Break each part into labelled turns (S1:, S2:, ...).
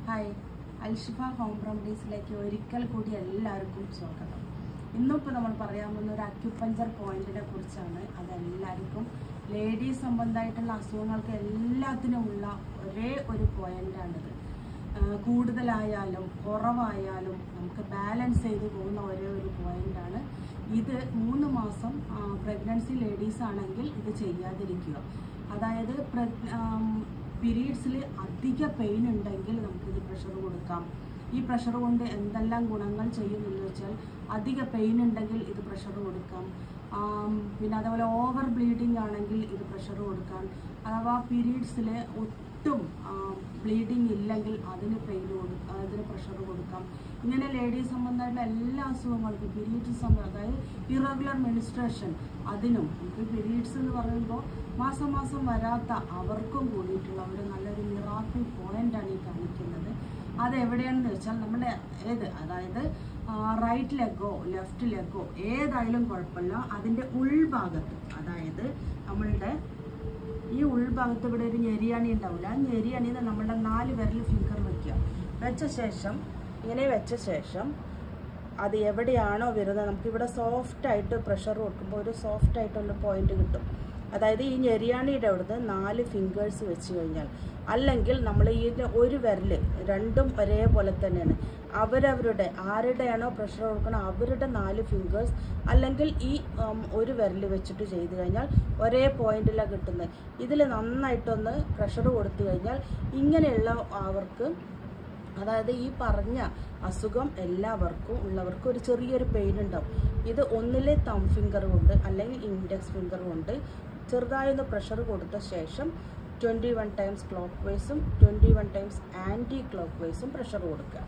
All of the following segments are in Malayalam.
S1: ഹായ് അൽഷിഫ ഹോം റെമഡീസിലേക്ക് ഒരിക്കൽ കൂടി എല്ലാവർക്കും സ്വാഗതം ഇന്നിപ്പോൾ നമ്മൾ പറയാൻ പോകുന്ന ഒരു അക്യുപഞ്ചർ പോയിന്റിനെ കുറിച്ചാണ് അതെല്ലാവർക്കും ലേഡീസ് സംബന്ധമായിട്ടുള്ള അസുഖങ്ങൾക്ക് എല്ലാത്തിനുമുള്ള ഒരേ ഒരു പോയിന്റാണിത് ആഹ് കൂടുതലായാലും കുറവായാലും നമുക്ക് ബാലൻസ് ചെയ്ത് പോകുന്ന ഒരേ ഒരു പോയിന്റാണ് ഇത് മൂന്ന് മാസം പ്രഗ്നൻസി ലേഡീസ് ആണെങ്കിൽ ഇത് ചെയ്യാതിരിക്കുക അതായത് പീരീഡ്സിൽ അധിക പെയിൻ ഉണ്ടെങ്കിൽ നമുക്കിത് പ്രഷർ കൊടുക്കാം ഈ പ്രഷർ കൊണ്ട് എന്തെല്ലാം ഗുണങ്ങൾ ചെയ്യുമെന്ന് വെച്ചാൽ അധിക പെയിൻ ഉണ്ടെങ്കിൽ ഇത് പ്രഷർ കൊടുക്കാം ആം, പിന്നെ അതേപോലെ ഓവർ ബ്ലീഡിങ് ആണെങ്കിൽ ഇത് പ്രഷർ കൊടുക്കാം അഥവാ പീരീഡ്സിൽ ഒട്ടും ബ്ലീഡിങ് ഇല്ലെങ്കിൽ അതിന് പെയിൻ കൊടുക്കാം അതിന് പ്രഷർ കൊടുക്കാം ഇങ്ങനെ ലേഡീസ് സംബന്ധമായിട്ടുള്ള എല്ലാ അസുഖങ്ങൾക്കും പീരീഡ്സ് സംബന്ധം അതായത് ഇറഗുലർ മെനിസ്ട്രേഷൻ അതിനും ഇപ്പോൾ പീരീഡ്സ് എന്ന് പറയുമ്പോൾ മാസം മാസം വരാത്ത അവർക്കും കൂടിയിട്ടുള്ള ഒരു നല്ലൊരു മിറാക്കിൾ പോയിന്റാണ് ഈ കാണിക്കുന്നത് അത് എവിടെയാണെന്ന് വെച്ചാൽ നമ്മുടെ ഏത് അതായത് റൈറ്റ് ലെഗോ ലെഫ്റ്റ് ലെഗോ ഏതായാലും കുഴപ്പമില്ല അതിൻ്റെ ഉൾഭാഗത്ത് അതായത് നമ്മളുടെ ഈ ഉൾഭാഗത്ത് ഇവിടെ ഒരു ഞെരിയാണി ഉണ്ടാവില്ല ആ ഞെരിയാണിയിൽ നമ്മളുടെ നാല് വിരൽ ഫിംഗർ വെക്കുക വെച്ച ശേഷം ഇങ്ങനെ വെച്ച ശേഷം അത് എവിടെയാണോ വരുന്നത് നമുക്കിവിടെ സോഫ്റ്റ് ആയിട്ട് പ്രഷർ കൊടുക്കുമ്പോൾ ഒരു സോഫ്റ്റ് ആയിട്ടുള്ള പോയിന്റ് കിട്ടും അതായത് ഈ ഞെരിയാണിയുടെ അവിടുന്ന് നാല് ഫിംഗേഴ്സ് വെച്ച് കഴിഞ്ഞാൽ അല്ലെങ്കിൽ നമ്മൾ ഈ ഒരു വിരൽ രണ്ടും ഒരേപോലെ തന്നെയാണ് അവരവരുടെ ആരുടെയാണോ പ്രഷർ കൊടുക്കണം അവരുടെ നാല് ഫിംഗേഴ്സ് അല്ലെങ്കിൽ ഈ ഉം, ഒരു വിരൽ വെച്ചിട്ട് ചെയ്ത് കഴിഞ്ഞാൽ ഒരേ പോയിന്റിലാണ് കിട്ടുന്നത് ഇതിൽ നന്നായിട്ടൊന്ന് പ്രഷർ കൊടുത്തു കഴിഞ്ഞാൽ ഇങ്ങനെയുള്ള അവർക്ക് അതായത് ഈ പറഞ്ഞ അസുഖം എല്ലാവർക്കും ഉള്ളവർക്കും ഒരു ചെറിയൊരു പെയിൻ ഉണ്ടാവും ഇത് ഒന്നിലെ തം ഫിംഗർ കൊണ്ട് അല്ലെങ്കിൽ ഇൻഡെക്സ് ഫിംഗർ കൊണ്ട് ചെറുതായൊന്ന് പ്രഷർ കൊടുത്ത ശേഷം ട്വൻറ്റി വൺ ടൈംസ് ക്ലോക്ക് വൈസും twenty one times anti clock വൈസും പ്രഷർ കൊടുക്കുക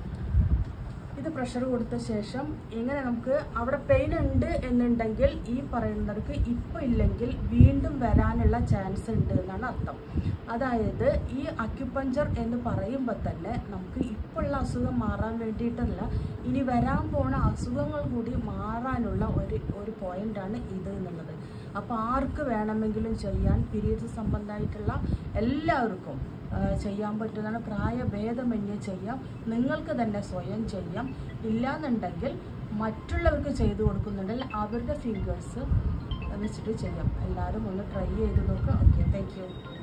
S1: ഇത് പ്രഷർ കൊടുത്ത ശേഷം ഇങ്ങനെ നമുക്ക് അവിടെ പെയിൻ ഉണ്ട് എന്നുണ്ടെങ്കിൽ ഈ പറയുന്നവർക്ക് ഇപ്പം ഇല്ലെങ്കിൽ വീണ്ടും വരാനുള്ള ചാൻസ് ഉണ്ട് എന്നാണ് അർത്ഥം അതായത് ഈ അക്യുപഞ്ചർ എന്ന് പറയുമ്പോൾ തന്നെ നമുക്ക് ഇപ്പോൾ ഉള്ള അസുഖം മാറാൻ വേണ്ടിയിട്ടല്ല ഇനി വരാൻ പോണ അസുഖങ്ങൾ കൂടി മാറാനുള്ള ഒരു ഒരു പോയിന്റാണ് ഇത് എന്നുള്ളത് അപ്പോൾ ആർക്ക് വേണമെങ്കിലും ചെയ്യാൻ പീരീഡ്സ് സംബന്ധമായിട്ടുള്ള എല്ലാവർക്കും ആ, ചെയ്യാൻ പറ്റുന്നതാണ് പ്രായഭേദമന്യേ ചെയ്യാം നിങ്ങൾക്ക് തന്നെ സ്വയം ചെയ്യാം ഇല്ലാന്നുണ്ടെങ്കിൽ മറ്റുള്ളവർക്ക് ചെയ്തു കൊടുക്കുന്നുണ്ടെങ്കിൽ അവരുടെ ഫിംഗേഴ്സ് വെച്ചിട്ട് ചെയ്യാം എല്ലാവരും ഒന്ന് ട്രൈ ചെയ്ത് നോക്കുക ഓക്കെ താങ്ക് യു